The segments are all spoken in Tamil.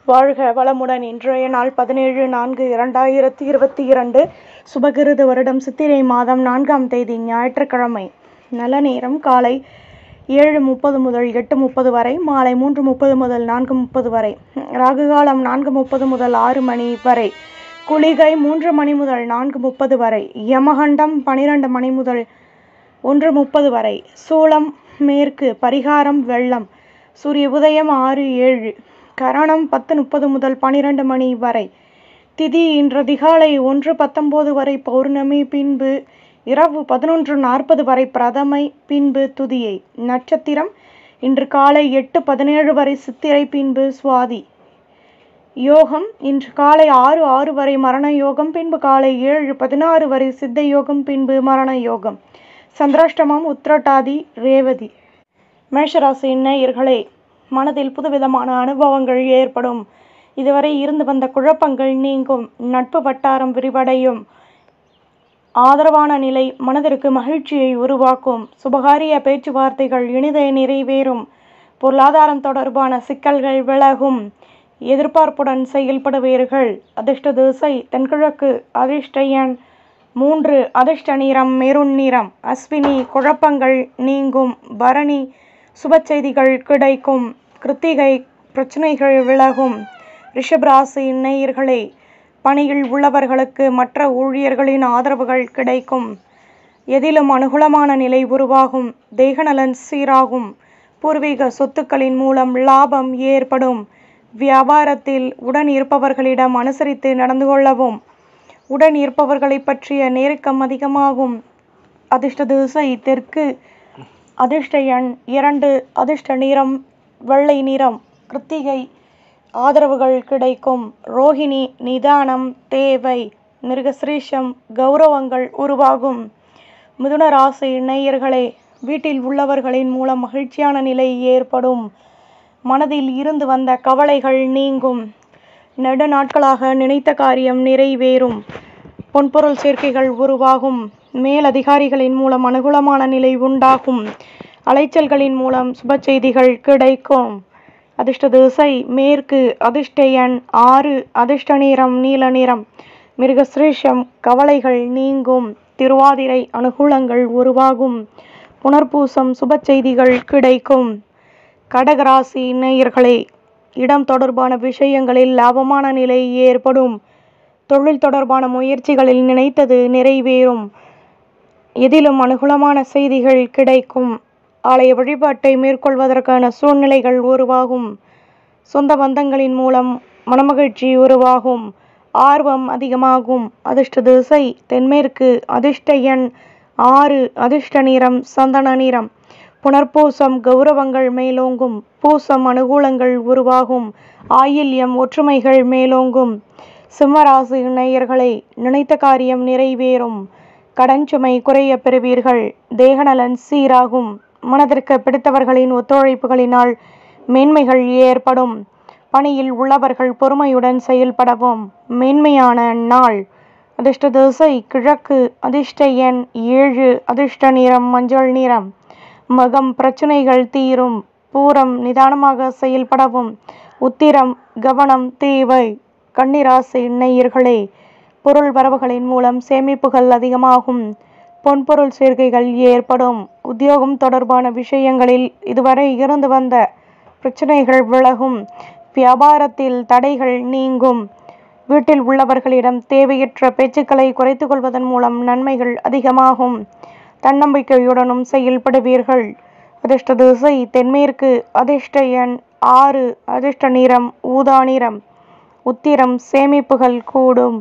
வாழ்க வளமுடன் இன்றைய நாள் பதினேழு நான்கு இரண்டாயிரத்தி இருபத்தி இரண்டு சுபகிருது வருடம் சித்திரை மாதம் நான்காம் தேதி ஞாயிற்றுக்கிழமை நல்ல நேரம் காலை ஏழு முப்பது முதல் எட்டு முப்பது வரை மாலை மூன்று முப்பது முதல் நான்கு முப்பது வரை ராகு காலம் நான்கு முப்பது முதல் ஆறு மணி வரை குளிகை மூன்று மணி முதல் நான்கு முப்பது வரை யமகண்டம் பனிரெண்டு மணி முதல் ஒன்று முப்பது வரை சூளம் மேற்கு பரிகாரம் வெள்ளம் சூரிய உதயம் ஆறு ஏழு கரணம் பத்து முப்பது முதல் பனிரெண்டு மணி வரை திதி இன்று அதிகாலை ஒன்று பத்தொம்போது வரை பௌர்ணமி பின்பு இரவு பதினொன்று நாற்பது வரை பிரதமை பின்பு துதியை நட்சத்திரம் இன்று காலை எட்டு பதினேழு வரை சித்திரை பின்பு சுவாதி யோகம் இன்று காலை ஆறு ஆறு வரை மரண யோகம் பின்பு காலை ஏழு பதினாறு வரை சித்த யோகம் பின்பு மரண யோகம் சந்திராஷ்டமம் உத்திரட்டாதி ரேவதி மேஷராசி நேயர்களே மனதில் புதுவிதமான அனுபவங்கள் ஏற்படும் இதுவரை இருந்து வந்த குழப்பங்கள் நீங்கும் நட்பு வட்டாரம் விரிவடையும் ஆதரவான நிலை மனதிற்கு மகிழ்ச்சியை உருவாக்கும் சுபகாரிய பேச்சுவார்த்தைகள் இனிதே நிறைவேறும் பொருளாதாரம் தொடர்பான சிக்கல்கள் விலகும் எதிர்பார்ப்புடன் செயல்படுவீர்கள் அதிர்ஷ்ட திசை தென்கிழக்கு அதிர்ஷ்ட எண் மூன்று அதிர்ஷ்ட நிறம் மெருண் நிறம் அஸ்வினி குழப்பங்கள் நீங்கும் பரணி சுப செய்திகள் கிடைக்கும் கிருத்திகை பிரச்சனைகள் விலகும் ரிஷபராசி நேயர்களே பணியில் உள்ளவர்களுக்கு மற்ற ஊழியர்களின் ஆதரவுகள் கிடைக்கும் எதிலும் அனுகூலமான நிலை உருவாகும் தேகநலன் சீராகும் பூர்வீக சொத்துக்களின் மூலம் லாபம் ஏற்படும் வியாபாரத்தில் உடன் இருப்பவர்களிடம் அனுசரித்து நடந்து கொள்ளவும் உடன் இருப்பவர்களை பற்றிய நெருக்கம் அதிகமாகும் அதிர்ஷ்ட திசை தெற்கு அதிர்ஷ்ட எண் இரண்டு அதிர்ஷ்ட நிறம் வெள்ளை நிறம் கிருத்திகை ஆதரவுகள் கிடைக்கும் ரோஹிணி நிதானம் தேவை மிருகசிரீஷம் கௌரவங்கள் உருவாகும் மிதுன ராசி நேயர்களே வீட்டில் உள்ளவர்களின் மூலம் மகிழ்ச்சியான நிலை ஏற்படும் மனதில் இருந்து வந்த கவலைகள் நீங்கும் நெடு நாட்களாக நினைத்த காரியம் நிறைவேறும் பொன்பொருள் சேர்க்கைகள் உருவாகும் மேலதிகாரிகளின் மூலம் அனுகூலமான நிலை உண்டாகும் அலைச்சல்களின் மூலம் சுப செய்திகள் கிடைக்கும் அதிர்ஷ்ட திசை மேற்கு அதிர்ஷ்ட எண் ஆறு அதிர்ஷ்ட நிறம் நீல நிறம் மிருகசிரேஷம் கவலைகள் நீங்கும் திருவாதிரை அனுகூலங்கள் உருவாகும் புனர்பூசம் சுப செய்திகள் கிடைக்கும் கடகராசி நேயர்களே இடம் தொடர்பான விஷயங்களில் லாபமான நிலை ஏற்படும் தொழில் தொடர்பான முயற்சிகளில் நினைத்தது நிறைவேறும் எதிலும் அனுகூலமான செய்திகள் கிடைக்கும் ஆலய வழிபாட்டை மேற்கொள்வதற்கான சூழ்நிலைகள் உருவாகும் சொந்த பந்தங்களின் மூலம் மனமகிழ்ச்சி உருவாகும் ஆர்வம் அதிகமாகும் அதிர்ஷ்ட திசை தென்மேற்கு அதிர்ஷ்ட எண் ஆறு அதிர்ஷ்ட நிறம் சந்தன நிறம் புனர்பூசம் கௌரவங்கள் மேலோங்கும் பூசம் அனுகூலங்கள் உருவாகும் ஆயில்யம் ஒற்றுமைகள் மேலோங்கும் சிம்மராசி நேயர்களை நினைத்த காரியம் நிறைவேறும் கடன் சுமை குறைய பெறுவீர்கள் தேகநலன் சீராகும் மனதிற்கு பிடித்தவர்களின் ஒத்துழைப்புகளினால் மேன்மைகள் ஏற்படும் பணியில் உள்ளவர்கள் பொறுமையுடன் செயல்படவும் மேன்மையான நாள் அதிர்ஷ்ட திசை கிழக்கு அதிர்ஷ்ட எண் ஏழு அதிர்ஷ்ட நிறம் மஞ்சள் நிறம் மகம் பிரச்சனைகள் தீரும் பூரம் நிதானமாக செயல்படவும் உத்திரம் கவனம் தேவை கன்னிராசி நேயர்களே பொருள் வரவுகளின் மூலம் சேமிப்புகள் அதிகமாகும் பொன்பொருள் சேர்க்கைகள் ஏற்படும் உத்தியோகம் தொடர்பான விஷயங்களில் இதுவரை இருந்து வந்த பிரச்சனைகள் விலகும் வியாபாரத்தில் தடைகள் நீங்கும் வீட்டில் உள்ளவர்களிடம் தேவையற்ற பேச்சுக்களை குறைத்து கொள்வதன் மூலம் நன்மைகள் அதிகமாகும் தன்னம்பிக்கையுடனும் செயல்படுவீர்கள் அதிர்ஷ்ட திசை தென்மேற்கு அதிர்ஷ்ட எண் ஆறு அதிர்ஷ்ட நிறம் ஊதா நிறம் உத்திரம் சேமிப்புகள் கூடும்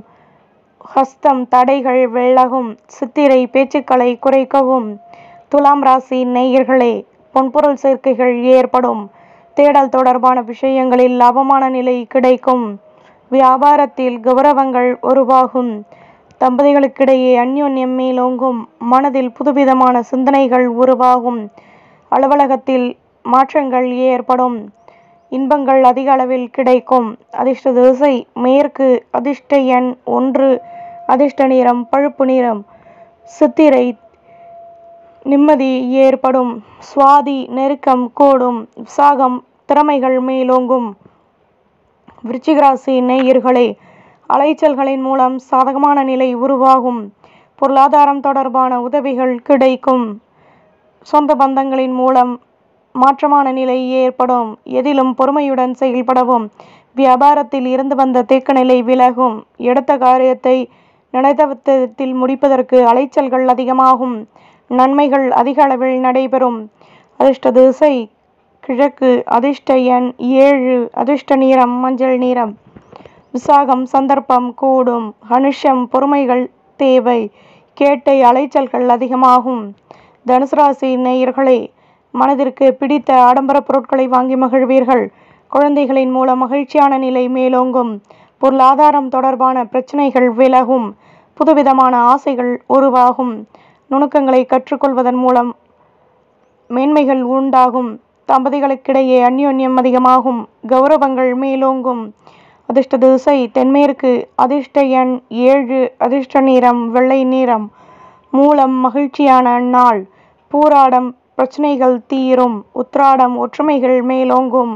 ஹஸ்தம் தடைகள் விலகும் சித்திரை பேச்சுக்களை குறைக்கவும் துலாம் ராசி நேயர்களே பொன்பொருள் சேர்க்கைகள் ஏற்படும் தேடல் தொடர்பான விஷயங்களில் லாபமான நிலை கிடைக்கும் வியாபாரத்தில் கௌரவங்கள் உருவாகும் தம்பதிகளுக்கிடையே அந்யோன்யம் மேலோங்கும் மனதில் புதுவிதமான சிந்தனைகள் உருவாகும் அலுவலகத்தில் மாற்றங்கள் ஏற்படும் இன்பங்கள் அதிக அளவில் கிடைக்கும் அதிர்ஷ்ட திசை மேற்கு அதிர்ஷ்ட எண் ஒன்று அதிர்ஷ்ட நிறம் பழுப்பு நிறம் சித்திரை நிம்மதி ஏற்படும் சுவாதி நெருக்கம் கூடும் விசாகம் திறமைகள் மேலோங்கும் விருச்சிகராசி நேயர்களே அலைச்சல்களின் மூலம் சாதகமான நிலை உருவாகும் பொருளாதாரம் தொடர்பான உதவிகள் கிடைக்கும் சொந்த பந்தங்களின் மூலம் மாற்றமான நிலை ஏற்படும் எதிலும் பொறுமையுடன் செயல்படவும் வியாபாரத்தில் இருந்து வந்த தேக்க நிலை விலகும் எடுத்த காரியத்தை நினைத்த விதத்தில் முடிப்பதற்கு அலைச்சல்கள் அதிகமாகும் நன்மைகள் அதிக அளவில் நடைபெறும் அதிர்ஷ்ட திசை கிழக்கு அதிர்ஷ்ட எண் ஏழு அதிர்ஷ்ட நிறம் மஞ்சள் நிறம் விசாகம் சந்தர்ப்பம் கூடும் அனுஷம் பொறுமைகள் தேவை கேட்டை அலைச்சல்கள் அதிகமாகும் தனுசு ராசி நேயர்களே மனதிற்கு பிடித்த ஆடம்பர பொருட்களை வாங்கி மகிழ்வீர்கள் குழந்தைகளின் மூலம் மகிழ்ச்சியான நிலை மேலோங்கும் பொருளாதாரம் தொடர்பான பிரச்சனைகள் விலகும் புதுவிதமான ஆசைகள் உருவாகும் நுணுக்கங்களை கற்றுக்கொள்வதன் மூலம் மேன்மைகள் உண்டாகும் தம்பதிகளுக்கிடையே அந்யோன்யம் அதிகமாகும் கௌரவங்கள் மேலோங்கும் அதிர்ஷ்ட திசை தென்மேற்கு அதிர்ஷ்ட எண் ஏழு அதிர்ஷ்ட நிறம் வெள்ளை நிறம் மூலம் மகிழ்ச்சியான நாள் பூராடம் பிரச்சனைகள் தீரும் உத்ராடம் ஒற்றுமைகள் மேலோங்கும்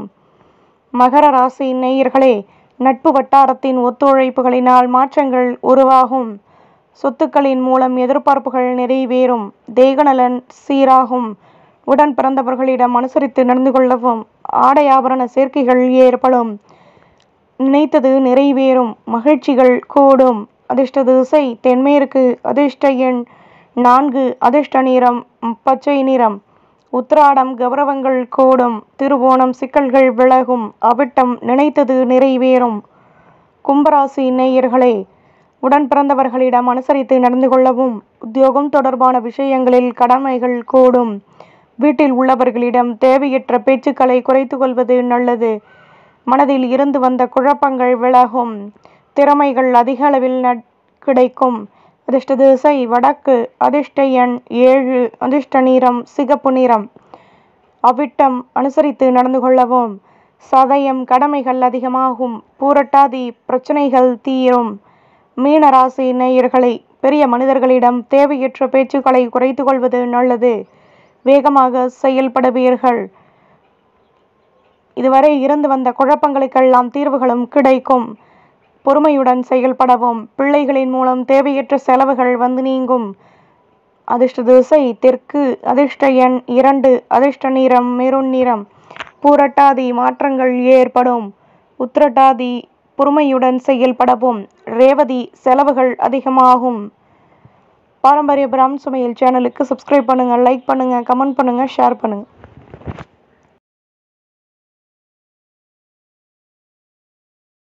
மகர ராசி நேயர்களே நட்பு வட்டாரத்தின் ஒத்துழைப்புகளினால் மாற்றங்கள் உருவாகும் சொத்துக்களின் மூலம் எதிர்பார்ப்புகள் நிறைவேறும் தேகநலன் சீராகும் உடன் பிறந்தவர்களிடம் அனுசரித்து நடந்து கொள்ளவும் ஆடை ஆபரண சேர்க்கைகள் ஏற்படும் நினைத்தது நிறைவேறும் மகிழ்ச்சிகள் கூடும் அதிர்ஷ்ட திசை தென்மேற்கு அதிர்ஷ்ட எண் நான்கு அதிர்ஷ்ட நிறம் பச்சை நிறம் உத்திராடம் கௌரவங்கள் கூடும் திருவோணம் சிக்கல்கள் விலகும் அவிட்டம் நினைத்தது நிறைவேறும் கும்பராசி நேயர்களே உடன் பிறந்தவர்களிடம் அனுசரித்து நடந்து கொள்ளவும் உத்தியோகம் தொடர்பான விஷயங்களில் கடமைகள் கூடும் வீட்டில் உள்ளவர்களிடம் தேவையற்ற பேச்சுக்களை குறைத்து கொள்வது நல்லது மனதில் இருந்து வந்த குழப்பங்கள் விலகும் திறமைகள் அதிக அளவில் நட்- கிடைக்கும் அதிர்ஷ்ட திசை வடக்கு அதிர்ஷ்ட எண் ஏழு அதிர்ஷ்ட நிறம் சிகப்பு நிறம் அவிட்டம் அனுசரித்து நடந்து கொள்ளவும் சதயம் கடமைகள் அதிகமாகும் பூரட்டாதி பிரச்சனைகள் தீரும் மீன ராசி நேயர்களை பெரிய மனிதர்களிடம் தேவையற்ற பேச்சுக்களை குறைத்து கொள்வது நல்லது வேகமாக செயல்படுவீர்கள் இதுவரை இருந்து வந்த குழப்பங்களுக்கெல்லாம் தீர்வுகளும் கிடைக்கும் பொறுமையுடன் செயல்படவும் பிள்ளைகளின் மூலம் தேவையற்ற செலவுகள் வந்து நீங்கும் அதிர்ஷ்ட திசை தெற்கு அதிர்ஷ்ட எண் இரண்டு அதிர்ஷ்ட நிறம் மெரூன் நிறம் பூரட்டாதி மாற்றங்கள் ஏற்படும் உத்திரட்டாதி பொறுமையுடன் செயல்படவும் ரேவதி செலவுகள் அதிகமாகும் பாரம்பரிய பிராம் சமையல் சேனலுக்கு சப்ஸ்கிரைப் பண்ணுங்கள் லைக் பண்ணுங்கள் கமெண்ட் பண்ணுங்கள் ஷேர் பண்ணுங்கள்